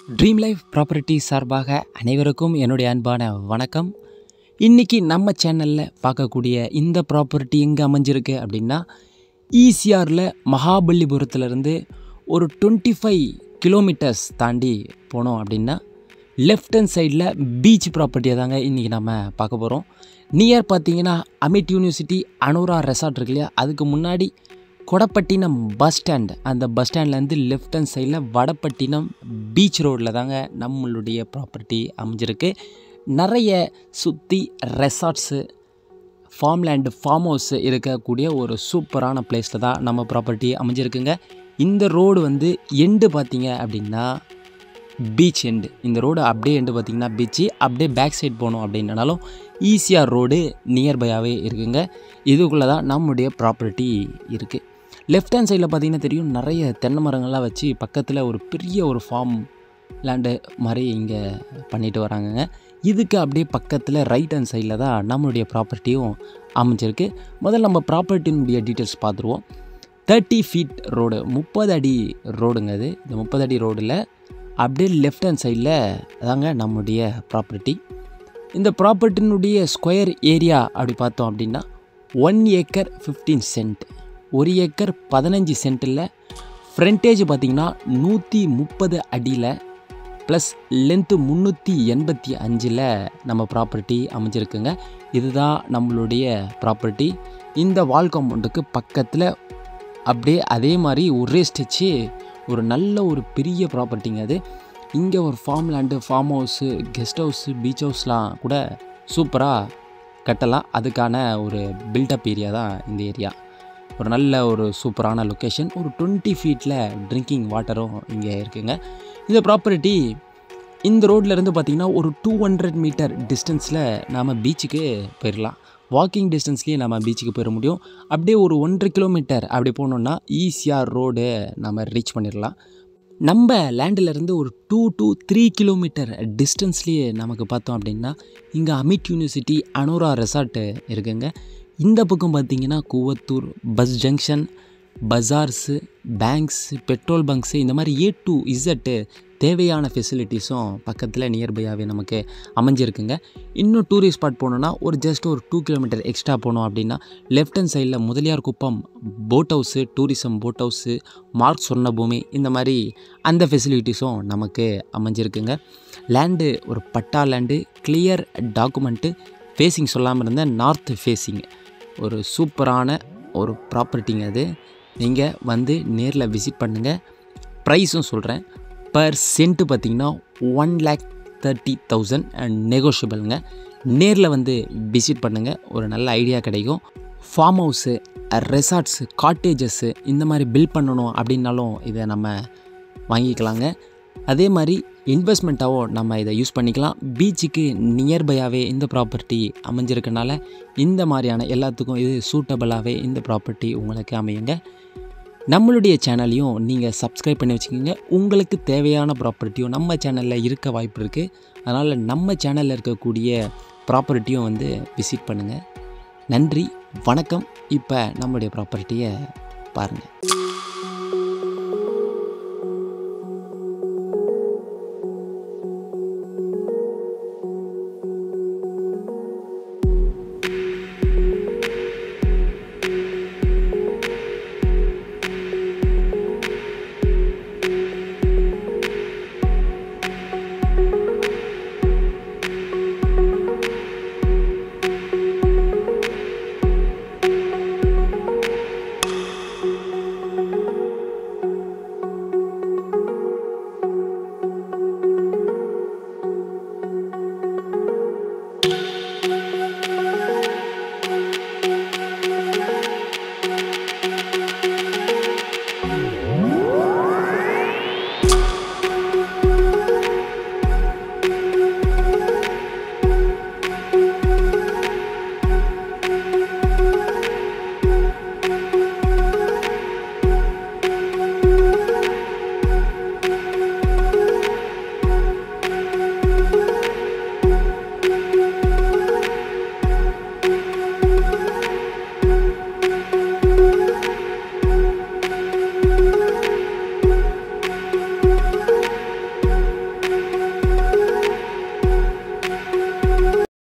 dream life property சார்பாக அனைவருக்கும் என்னுடைய அன்பான வணக்கம் இன்றைக்கி நம்ம சேனலில் பார்க்கக்கூடிய இந்த ப்ராப்பர்ட்டி எங்கே அமைஞ்சிருக்கு அப்படின்னா ஈசிஆரில் மகாபலிபுரத்துலேருந்து ஒரு டுவெண்ட்டி ஃபைவ் கிலோமீட்டர்ஸ் தாண்டி போனோம் அப்படின்னா லெஃப்ட் ஹேண்ட் சைடில் பீச் ப்ராப்பர்ட்டியை தாங்க இன்றைக்கி நம்ம பார்க்க போகிறோம் நியர் பார்த்தீங்கன்னா அமிட் யூனிவர்சிட்டி அனோரா ரெசார்ட் இருக்கு இல்லையா அதுக்கு முன்னாடி கொடப்பட்டினம் பஸ் ஸ்டாண்ட் அந்த பஸ் ஸ்டாண்ட்லேருந்து லெஃப்ட் ஹேண்ட் சைடில் வடப்பட்டினம் பீச் ரோட்டில் தாங்க நம்மளுடைய ப்ராப்பர்ட்டி அமைஞ்சிருக்கு நிறைய சுற்றி ரெசார்ட்ஸு ஃபார்ம்லேண்டு ஃபார்ம் ஹவுஸ் இருக்கக்கூடிய ஒரு சூப்பரான பிளேஸில் தான் நம்ம ப்ராப்பர்ட்டி அமைஞ்சிருக்குங்க இந்த ரோடு வந்து எண்டு பார்த்தீங்க அப்படின்னா பீச் எண்டு இந்த ரோடு அப்படியே எண்டு பார்த்தீங்கன்னா பீச்சு அப்படியே பேக் சைடு போகணும் அப்படின்னாலும் ஈஸியாக ரோடு நியர்பையாகவே இருக்குங்க இதுக்குள்ளே தான் நம்முடைய ப்ராப்பர்ட்டி இருக்குது லெஃப்ட் ஹேண்ட் சைடில் பார்த்தீங்கன்னா தெரியும் நிறைய தென்னை மரங்கள்லாம் வச்சு பக்கத்தில் ஒரு பெரிய ஒரு ஃபார்ம் லேண்டு மாதிரி இங்கே பண்ணிட்டு வராங்கங்க இதுக்கு அப்படியே பக்கத்தில் ரைட் ஹேண்ட் சைடில் தான் நம்மளுடைய ப்ராப்பர்ட்டியும் அமைஞ்சிருக்கு முதல்ல நம்ம ப்ராப்பர்ட்டினுடைய டீட்டெயில்ஸ் பார்த்துருவோம் தேர்ட்டி ஃபீட் ரோடு முப்பது அடி ரோடுங்க அது இந்த முப்பது அடி ரோடில் அப்படியே லெஃப்ட் ஹேண்ட் சைடில் தாங்க நம்முடைய ப்ராப்பர்ட்டி இந்த ப்ராப்பர்ட்டினுடைய ஸ்கொயர் ஏரியா அப்படி பார்த்தோம் அப்படின்னா ஒன் ஏக்கர் ஃபிஃப்டீன் சென்ட் ஒரு ஏக்கர் பதினஞ்சு சென்ட்டில் ஃப்ரண்டேஜ் பார்த்திங்கன்னா நூற்றி முப்பது அடியில் ப்ளஸ் லென்த்து முந்நூற்றி எண்பத்தி அஞ்சில் நம்ம ப்ராப்பர்ட்டி அமைஞ்சிருக்குங்க இதுதான் நம்மளுடைய ப்ராப்பர்ட்டி இந்த வால் காம்பவுண்டுக்கு பக்கத்தில் அப்படியே அதே மாதிரி ஒரே ஸ்டெச்சு ஒரு நல்ல ஒரு பெரிய ப்ராப்பர்ட்டிங்க அது இங்கே ஒரு farm land farm house guest house beach ஹவுஸ்லாம் கூட சூப்பராக கட்டலாம் அதுக்கான ஒரு பில்டப் ஏரியா தான் இந்த ஏரியா ஒரு நல்ல ஒரு சூப்பரான லொக்கேஷன் ஒரு டுவெண்ட்டி ஃபீட்டில் ட்ரிங்கிங் வாட்டரும் இங்கே இருக்குங்க இந்த ப்ராப்பர்ட்டி இந்த ரோட்லேருந்து பார்த்திங்கன்னா ஒரு டூ ஹண்ட்ரட் மீட்டர் டிஸ்டன்ஸில் நாம் பீச்சுக்கு போயிடலாம் வாக்கிங் டிஸ்டன்ஸ்லேயே நம்ம பீச்சுக்கு போயிட முடியும் அப்படியே ஒரு ஒன்றரை கிலோமீட்டர் அப்படி போனோன்னா ஈஸியாக ரோடு நம்ம ரீச் பண்ணிடலாம் நம்ம லேண்டிலேருந்து ஒரு டூ டு த்ரீ கிலோமீட்டர் டிஸ்டன்ஸ்லேயே நமக்கு பார்த்தோம் அப்படின்னா இங்கே அமிட் யூனிவர்சிட்டி அனோரா ரெசார்ட்டு இருக்குங்க இந்த பக்கம் பார்த்தீங்கன்னா Koovathur bus junction bazaars banks petrol bunks இந்த மாதிரி ஏ டு இசட்டு தேவையான ஃபெசிலிட்டிஸும் பக்கத்தில் நியர்பையாகவே நமக்கு அமைஞ்சிருக்குங்க இன்னும் டூரிஸ்ட் ஸ்பாட் போகணுன்னா ஒரு ஜஸ்ட் ஒரு டூ கிலோமீட்டர் எக்ஸ்ட்ரா போனோம் அப்படின்னா லெஃப்ட் ஹேண்ட் சைடில் Mudaliar Kuppam boat house tourism boat house mark சொன்ன பூமி இந்த மாதிரி அந்த ஃபெசிலிட்டிஸும் நமக்கு அமைஞ்சிருக்குங்க லேண்டு ஒரு patta land clear document facing சொல்லாமல் இருந்த நார்த் ஃபேஸிங் ஒரு சூப்பரான ஒரு ப்ராப்பர்ட்டிங்க அது நீங்கள் வந்து நேரில் விசிட் பண்ணுங்கள் ப்ரைஸும் சொல்கிறேன் பர் சென்ட்டு பார்த்திங்கன்னா one lakh thirty thousand and நெகோஷியபிளுங்க நேரில் வந்து விசிட் பண்ணுங்கள் ஒரு நல்ல ஐடியா கிடைக்கும் ஃபார்ம் ஹவுஸு ரெசார்ட்ஸு காட்டேஜஸ்ஸு இந்த மாதிரி பில்ட் பண்ணணும் அப்படின்னாலும் இதை நம்ம வாங்கிக்கலாங்க அதே மாதிரி இன்வெஸ்ட்மெண்ட்டாகவும் நம்ம இதை யூஸ் பண்ணிக்கலாம் பீச்சுக்கு நியர்பையாகவே இந்த ப்ராப்பர்ட்டி அமைஞ்சிருக்கனால இந்த மாதிரியான எல்லாத்துக்கும் இது சூட்டபிளாகவே இந்த ப்ராப்பர்ட்டி உங்களுக்கு அமையுங்க நம்மளுடைய சேனலையும் நீங்கள் சப்ஸ்கிரைப் பண்ணி வச்சுக்கோங்க உங்களுக்கு தேவையான ப்ராப்பர்ட்டியும் நம்ம சேனலில் இருக்க வாய்ப்பு இருக்குது அதனால் நம்ம சேனலில் இருக்கக்கூடிய ப்ராப்பர்ட்டியும் வந்து விசிட் பண்ணுங்கள் நன்றி வணக்கம் இப்போ நம்மளுடைய ப்ராப்பர்ட்டியை பாருங்கள்